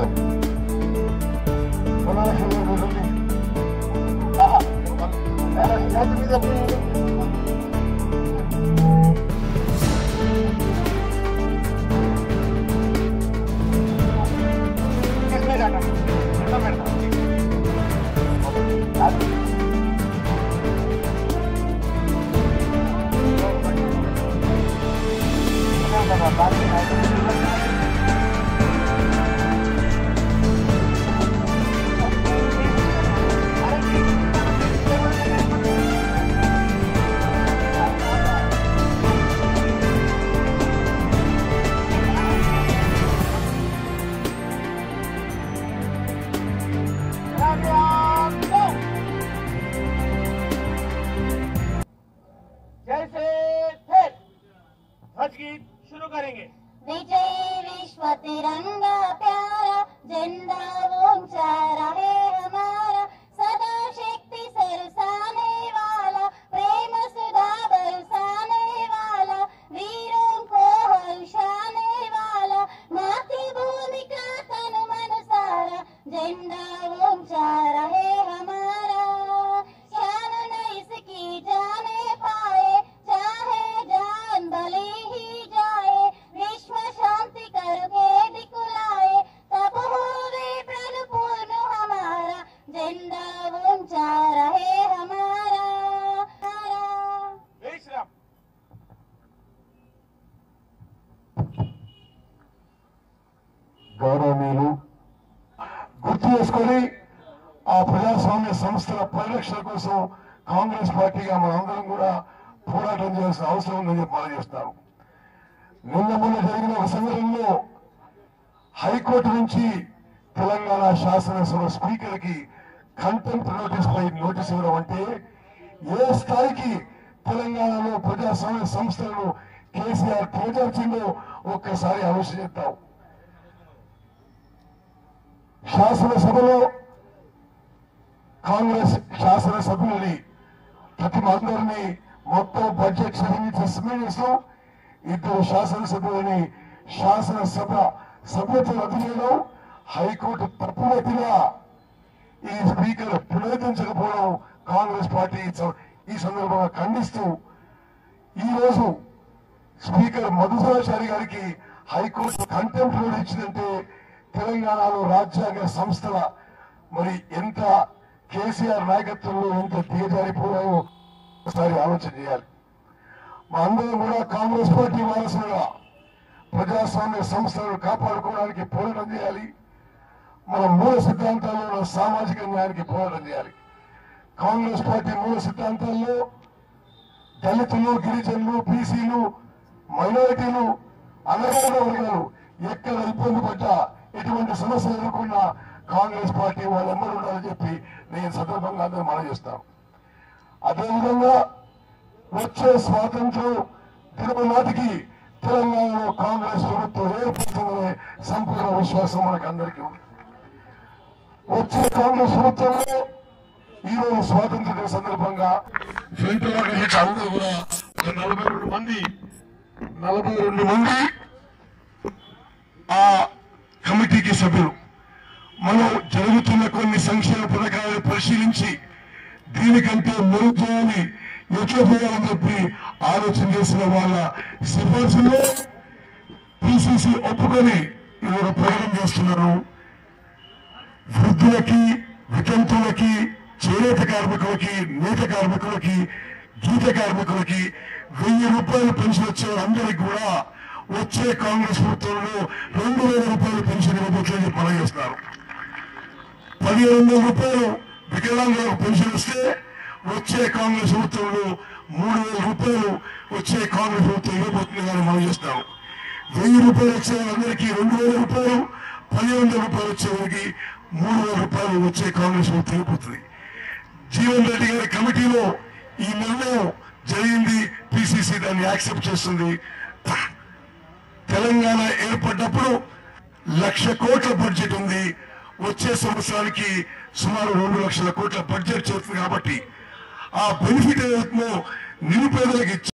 కూర్చోవాలి సమావేశంలో కూర్చోండి. ఆహా. చేతి మీద కూర్చోండి. जैसे थे ध्वज गीत शुरू करेंगे विजय विश्व तिरंगा प्यारा झंडा ऊंचा रहे हमारा सदा शक्ति सरसाने वाला प्रेम सुधा बरसाने वाला वीरों को हर्षाने वाला मातृभूमि का तन मन सारा झंडा ऊंचा रहे हमारा शान न इसकी जाने पाए चाहे जान भले ही जाए विश्व शांति करके दिखलाए तब होवे प्रण पूर्ण हमारा झंडा ऊंचा रहे हमारा हमारा जय श्री राम గౌరవనీయులు గుర్తు చేసుకొని ఆ ప్రజాస్వామ్య సంస్థల పరిరక్షణ కోసం కాంగ్రెస్ పార్టీగా మనందరం కూడా పోరాటం చేయాల్సిన అవసరం ఉందని చెప్పి మనం చేస్తాను నిన్న మొన్న జరిగిన ఒక సంఘటనలో హైకోర్టు నుంచి తెలంగాణ శాసనసభ స్పీకర్ కి కంటెంప్ట్ నోటీస్ పై నోటీస్ ఇవ్వడం అంటే ఏ స్థాయికి తెలంగాణలో ప్రజాస్వామ్య సంస్థలను కేసీఆర్ కేటాయించిందో ఒక్కసారి ఆలోచించేద్దాం శాసనసభలో కాంగ్రెస్ శాసనసభ్యులని ప్రతి అందరినీ మొత్తం బడ్జెట్ సబ్మిట్ లో ఇద్దరు శాసనసభ్యులని శాసనసభ సభ్యత్వం రద్దు చేయడం హైకోర్టు తప్పుపట్టినా ఈ స్పీకర్ పునరుద్ధరించకపోవడం కాంగ్రెస్ పార్టీ స- ఈ సందర్భంగా ఖండిస్తూ ఈ రోజు స్పీకర్ మధుసూరాచారి గారికి హైకోర్టు కంటెంప్ట్ నోటీస్ ఇచ్చిందంటే తెలంగాణలో రాజ్యాంగ సంస్థల మరి ఎంత కేసీఆర్ నాయకత్వంలో ఎంత దిగజారిపోయాయో ఒకసారి ఆలోచన చేయాలి మా అందరం కూడా కాంగ్రెస్ పార్టీ వారసులుగా ప్రజాస్వామ్య సంస్థలను కాపాడుకోవడానికి పోరాటం చేయాలి మన మూల సిద్ధాంతాల్లో ఉన్న సామాజిక న్యాయానికి పోరాటం చేయాలి కాంగ్రెస్ పార్టీ మూల సిద్ధాంతాల్లో దళితులు గిరిజనులు బీసీలు మైనారిటీలు అనగారిన వర్గాలు ఎక్కడ ఇబ్బంది పడ్డా ఎటువంటి సమస్యలు ఎదుర్కొన్నా కాంగ్రెస్ పార్టీ వాళ్ళు ఎమ్మడి ఉండాలని చెప్పి నేను సందర్భంగా అందరూ మనం చేస్తాను అదేవిధంగా వచ్చే స్వాతంత్రం దినము నాటికి తెలంగాణలో కాంగ్రెస్ ప్రభుత్వం ఏర్పడుతుందనే సంపూర్ణ విశ్వాసం మనకు అందరికీ ఉంది వచ్చే కాంగ్రెస్ ప్రభుత్వంలో ఈ రోజు స్వాతంత్ర దిన సందర్భంగా ఫ్రంట్ లాగా నుంచి అందరూ కూడా ఒక నలభై రెండు మంది నలభై రెండు మంది ఆ కమిటీకి సభ్యులు మనం జరుగుతున్న కొన్ని సంక్షేమ పథకాలను పరిశీలించి దీనికంటే మెరుగు చేయాలి ఎట్లా చేయాలని చెప్పి ఆలోచన చేసిన వాళ్ళ సిఫార్సులో పిసిసి ఒప్పుకొని ఇవాళ ప్రకటన చేస్తున్నారు వృద్ధులకి వితంతులకి చేనేత కార్మికులకి నేత కార్మికులకి గీత కార్మికులకి వెయ్యి రూపాయలు పెన్షన్ వచ్చే అందరికి కూడా వచ్చే కాంగ్రెస్ ప్రభుత్వంలో రెండు వేల రూపాయలు పెన్షన్ ఇవ్వబోతుందని చెప్పి మనం చేస్తున్నారు పదిహేను వందల రూపాయలు వికలాంగులకు పెన్షన్ వస్తే వచ్చే కాంగ్రెస్ ప్రభుత్వంలో మూడు వేల రూపాయలు వచ్చే కాంగ్రెస్ ప్రభుత్వం ఇవ్వబోతుంది కానీ మనం చేస్తాం వెయ్యి రూపాయలు వచ్చే వాళ్ళందరికీ రెండు వేల రూపాయలు పదిహేను వందల రూపాయలు వచ్చేవారికి మూడు వేల రూపాయలు వచ్చే కాంగ్రెస్ ప్రభుత్వం ఇవ్వబోతుంది జీవన్ రెడ్డి గారి కమిటీలో ఈ నిర్ణయం జరిగింది పిసిసి దాన్ని యాక్సెప్ట్ చేస్తుంది తెలంగాణ ఏర్పడ్డప్పుడు లక్ష కోట్ల బడ్జెట్ ఉంది వచ్చే సంవత్సరానికి సుమారు రెండు లక్షల కోట్ల బడ్జెట్ చేస్తుంది కాబట్టి ఆ బెనిఫిట్ ఏదైతుందో నిరుపేదలకు ఇచ్చి